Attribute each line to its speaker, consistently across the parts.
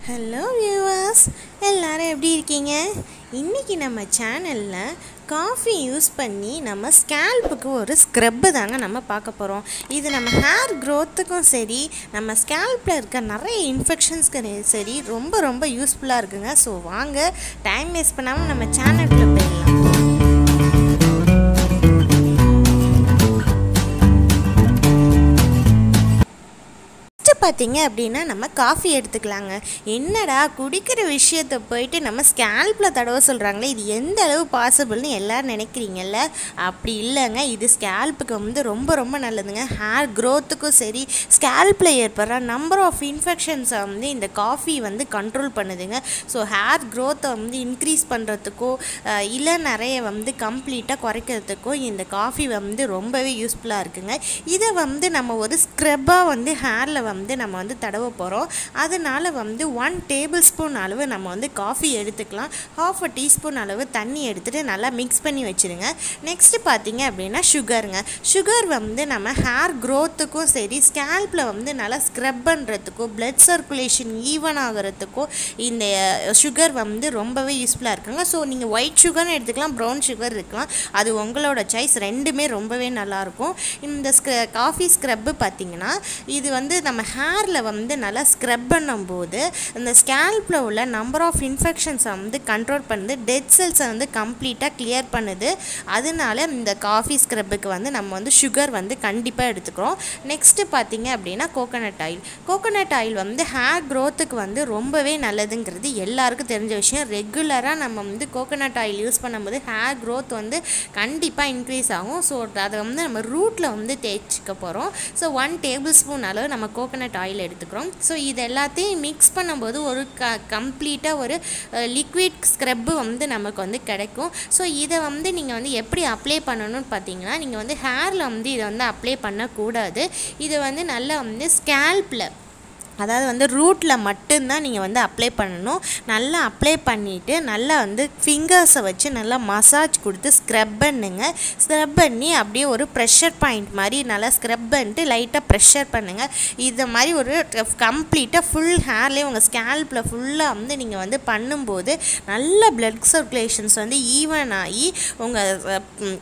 Speaker 1: hello viewers எல்லாரும் எப்படி இருக்கீங்க இன்றைக்கி நம்ம சேனலில் காஃபி யூஸ் பண்ணி நம்ம ஸ்கேல்ப்புக்கு ஒரு ஸ்க்ரப்பு தாங்க நம்ம பார்க்க போகிறோம் இது நம்ம ஹேர் க்ரோத்துக்கும் சரி நம்ம ஸ்கேல்ப்பில் இருக்க நிறைய இன்ஃபெக்ஷன்ஸ்க்கு சரி ரொம்ப ரொம்ப யூஸ்ஃபுல்லாக இருக்குங்க ஸோ வாங்க டைம் வேஸ்ட் பண்ணாமல் நம்ம சேனலுக்குள்ளே போயிடலாம் ஃபஸ்ட்டு பார்த்தீங்க அப்படின்னா நம்ம காஃபி எடுத்துக்கலாங்க என்னடா குடிக்கிற விஷயத்த போயிட்டு நம்ம ஸ்கேல்பில் தடவை சொல்கிறாங்களே இது எந்த அளவு பாசிபிள்னு எல்லோரும் நினைக்கிறீங்கல்ல அப்படி இல்லைங்க இது ஸ்கேல்ப்புக்கு வந்து ரொம்ப ரொம்ப நல்லதுங்க ஹேர் க்ரோத்துக்கும் சரி ஸ்கேல்பில் ஏற்படுற நம்பர் ஆஃப் இன்ஃபெக்ஷன்ஸை வந்து இந்த காஃபி வந்து கண்ட்ரோல் பண்ணுதுங்க ஸோ ஹேர் க்ரோத்தை வந்து இன்க்ரீஸ் பண்ணுறதுக்கோ இல்லை நிறைய வந்து கம்ப்ளீட்டாக குறைக்கிறதுக்கோ இந்த காஃபி வந்து ரொம்பவே யூஸ்ஃபுல்லாக இருக்குங்க இதை வந்து நம்ம ஒரு ஸ்க்ரப்பாக வந்து ஹேரில் வந்து நம்ம வந்து தடவ போகிறோம் அதனால் வந்து ஒன் டேபிள் ஸ்பூன் அளவு நம்ம வந்து காஃபி எடுத்துக்கலாம் ஹாஃப் அ டீஸ்பூன் அளவு தண்ணி எடுத்துகிட்டு நல்லா மிக்ஸ் பண்ணி வச்சுருங்க நெக்ஸ்ட்டு பார்த்தீங்க அப்படின்னா சுகருங்க சுகர் வந்து நம்ம ஹேர் க்ரோத்துக்கும் சரி ஸ்கேல்பில் வந்து நல்லா ஸ்க்ரப் பண்ணுறதுக்கும் பிளட் சர்க்குலேஷன் ஈவன் ஆகிறதுக்கும் இந்த சுகர் வந்து ரொம்பவே யூஸ்ஃபுல்லாக இருக்குங்க ஸோ நீங்கள் ஒயிட் சுகர்னு எடுத்துக்கலாம் ப்ரௌன் சுகர் இருக்கலாம் அது உங்களோட சாய்ஸ் ரெண்டுமே ரொம்பவே நல்லாயிருக்கும் இந்த ஸ்க்ர காஃபி ஸ்க்ரப்பு பார்த்தீங்கன்னா இது வந்து நம்ம ஹேரில் வந்து நல்லா ஸ்க்ரப் பண்ணும்போது இந்த ஸ்கேல்பில் உள்ள நம்பர் ஆஃப் இன்ஃபெக்ஷன்ஸை வந்து கண்ட்ரோல் பண்ணுது டெட் செல்ஸை வந்து கம்ப்ளீட்டாக கிளியர் பண்ணுது அதனால இந்த காஃபி ஸ்க்ரப்புக்கு வந்து நம்ம வந்து சுகர் வந்து கண்டிப்பாக எடுத்துக்கிறோம் நெக்ஸ்ட்டு பார்த்தீங்க அப்படின்னா கோகோனட் ஆயில் கோகோனட் ஆயில் வந்து ஹேர் க்ரோத்துக்கு வந்து ரொம்பவே நல்லதுங்கிறது எல்லாருக்கும் தெரிஞ்ச விஷயம் ரெகுலராக நம்ம வந்து கோகோனட் ஆயில் யூஸ் பண்ணும்போது ஹேர் க்ரோத் வந்து கண்டிப்பாக இன்க்ரீஸ் ஆகும் ஸோ அதை வந்து நம்ம ரூட்டில் வந்து தேய்ச்சிக்க போகிறோம் ஸோ ஒன் டேபிள் ஸ்பூன் அளவு நம்ம கோகோனட் ஆயில் எடுத்துக்கிறோம் ஸோ இது எல்லாத்தையும் மிக்ஸ் பண்ணும்போது ஒரு க கம்ப்ளீட்டாக ஒரு லிக்விட் ஸ்க்ரப்பு வந்து நமக்கு வந்து கிடைக்கும் ஸோ இதை வந்து நீங்கள் வந்து எப்படி அப்ளை பண்ணணும்னு பார்த்தீங்கன்னா நீங்கள் வந்து ஹேரில் வந்து இதை வந்து அப்ளை பண்ணக்கூடாது இதை வந்து நல்லா வந்து ஸ்கேல்பில் அதாவது வந்து ரூட்டில் மட்டும்தான் நீங்கள் வந்து அப்ளை பண்ணணும் நல்லா அப்ளை பண்ணிவிட்டு நல்லா வந்து ஃபிங்கர்ஸை வச்சு நல்லா மசாஜ் கொடுத்து ஸ்க்ரப் பண்ணுங்க ஸ்க்ரப் பண்ணி அப்படியே ஒரு ப்ரெஷர் பாயிண்ட் மாதிரி நல்லா ஸ்க்ரப் பண்ணிட்டு லைட்டாக ப்ரெஷர் பண்ணுங்கள் இந்த மாதிரி ஒரு கம்ப்ளீட்டாக ஃபுல் ஹேர்லேயே உங்கள் ஸ்கேல்பில் ஃபுல்லாக வந்து நீங்கள் வந்து பண்ணும்போது நல்ல பிளட் சர்க்குலேஷன்ஸ் வந்து ஈவன் ஆகி உங்கள்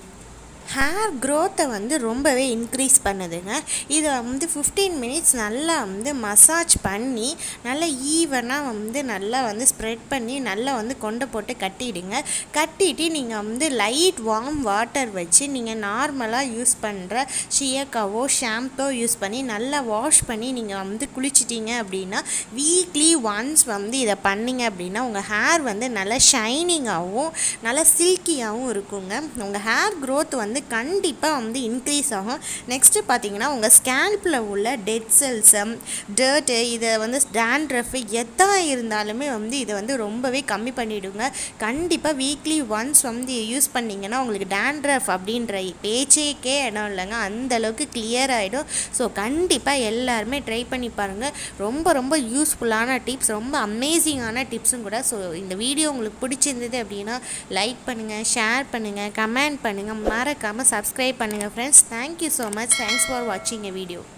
Speaker 1: ஹேர் க்ரோத்தை வந்து ரொம்பவே இன்க்ரீஸ் பண்ணுதுங்க இதை வந்து ஃபிஃப்டீன் மினிட்ஸ் நல்லா வந்து மசாஜ் பண்ணி நல்லா ஈவனாக வந்து நல்லா வந்து ஸ்ப்ரெட் பண்ணி நல்லா வந்து கொண்டை போட்டு கட்டிடுங்க கட்டிட்டு நீங்கள் வந்து லைட் வார்ம் வாட்டர் வச்சு நீங்கள் நார்மலாக யூஸ் பண்ணுற ஷியக்காவோ ஷாம்போ யூஸ் பண்ணி நல்லா வாஷ் பண்ணி நீங்கள் வந்து குளிச்சிட்டிங்க அப்படின்னா வீக்லி ஒன்ஸ் வந்து இதை பண்ணிங்க அப்படின்னா உங்கள் ஹேர் வந்து நல்லா ஷைனிங்காகவும் நல்லா சில்கியாகவும் இருக்குங்க உங்கள் ஹேர் க்ரோத் வந்து வந்து கண்டிப்பாக வந்து இன்க்ரீஸ் ஆகும் நெக்ஸ்ட்டு பார்த்தீங்கன்னா உங்கள் ஸ்கேல்பில் உள்ள டெட் செல்ஸு டர்ட்டு இதை வந்து டேண்ட்ரஃப் எதா இருந்தாலுமே வந்து இதை வந்து ரொம்பவே கம்மி பண்ணிவிடுங்க கண்டிப்பாக வீக்லி ஒன்ஸ் வந்து யூஸ் பண்ணிங்கன்னா உங்களுக்கு டேண்ட்ரஃப் அப்படின்ற பேச்சேக்கே இடம் இல்லைங்க அந்தளவுக்கு கிளியர் ஆகிடும் ஸோ கண்டிப்பாக எல்லாருமே ட்ரை பண்ணி பாருங்கள் ரொம்ப ரொம்ப யூஸ்ஃபுல்லான டிப்ஸ் ரொம்ப அமேசிங்கான டிப்ஸும் கூட ஸோ இந்த வீடியோ உங்களுக்கு பிடிச்சிருந்தது அப்படின்னா லைக் பண்ணுங்கள் ஷேர் பண்ணுங்கள் கமெண்ட் பண்ணுங்கள் மறக்க மறக்காமல் சப்ஸ்கிரைப் பண்ணுங்கள் friends thank you so much thanks for வாட்சிங் எ வீடியோ